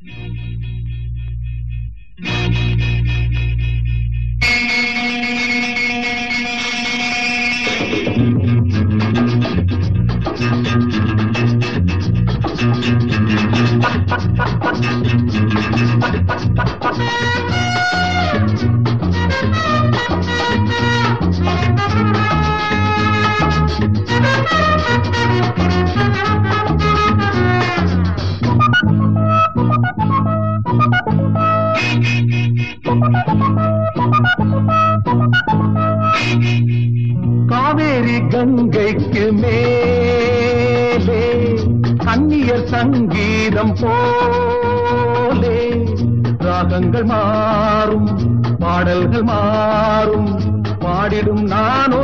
காவேரி கங்கைக்கு மேலே கன்னியர் சங்கீதம் போலே ராகங்கள் மாறும் பாடல்கள் மாறும் பாடிடும் நான்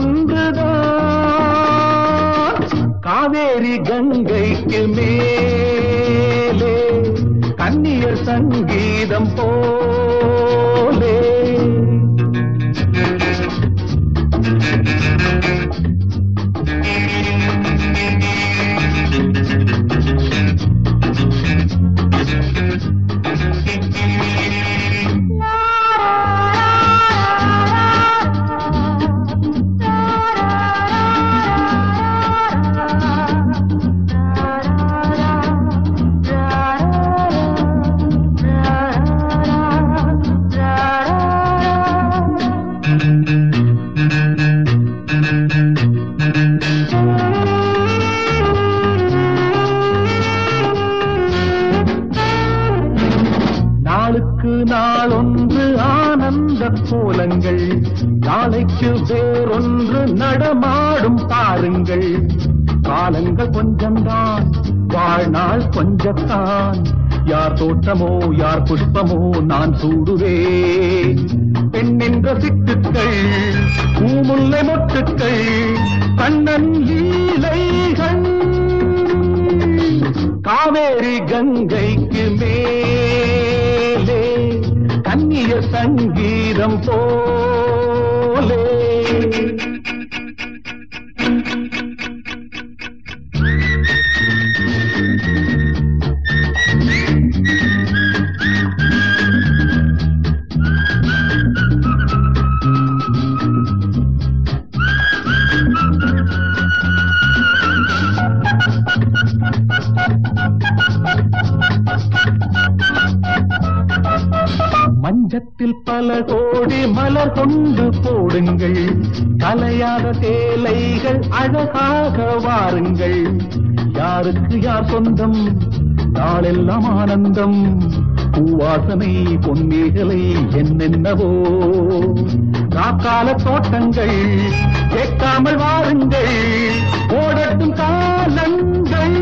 ஒன்றுதான் காவேரி கங்கைக்கு மேலே கன்னியர் சங்கீதம் போலே நாளுக்கு நாள் ஒன்று ஆனந்த கோலங்கள் நாளைக்கு வேறொன்று நடமாடும் பாருங்கள் காலங்கள் கொஞ்சம்தான் வாழ்நாள் கொஞ்சத்தான் யார் தோட்டமோ யார் புஷ்பமோ நான் சூடுவேன் பெண் என்ற சிட்டுக்கள் பூமுல்லை மொட்டுக்கள் கண்ணன் லீலைகள் காவேரி கங்கைக்கு மேலே கன்னிய சங்கீதம் போலே மஞ்சத்தில் பல கோடி மலர் கொண்டு போடுங்கள் கலையாத சேலைகள் அழகாக வாருங்கள் யாருக்கு யார் சொந்தம் நாளெல்லாம் ஆனந்தம் பூவாசனை பொன்னேகலை என்னென்னவோ நாக்கால தோட்டங்கள் கேட்காமல் வாருங்கள் ஓடட்டும் காலங்கள்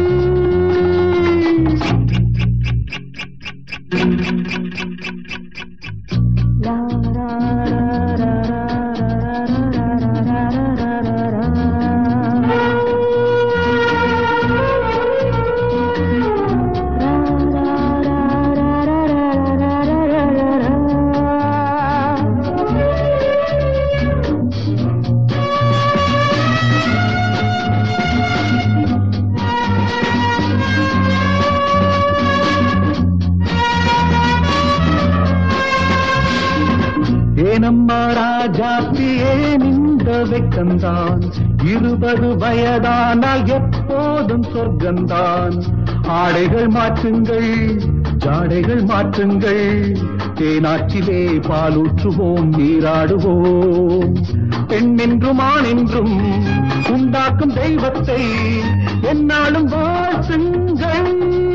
ஏனம்மா ராஜாத்தி ஏன் இந்த வெக்கந்தான் இருபது வயதானால் எப்போதும் சொர்க்கந்தான் ஆடைகள் மாற்றுங்கள் ஜாடைகள் மாற்றுங்கள் தேனாற்றிலே பாலூற்றுவோம் நீராடுவோம் பெண் என்றும் ஆண் என்றும் உண்டாக்கும் தெய்வத்தை என்னாலும் வாழ்த்துங்கள்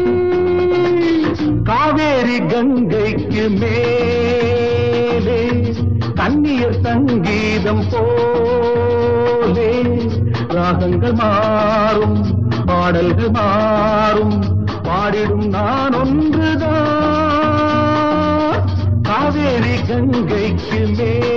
காவேரி கங்கைக்கு மேலே கன்னியர் சங்கீதம் போலே ராகங்கள் மாறும் பாடல்கள் மாறும் பாடிடும் நான் ஒன்றுதான் காவேரி கங்கைக்கு மேலே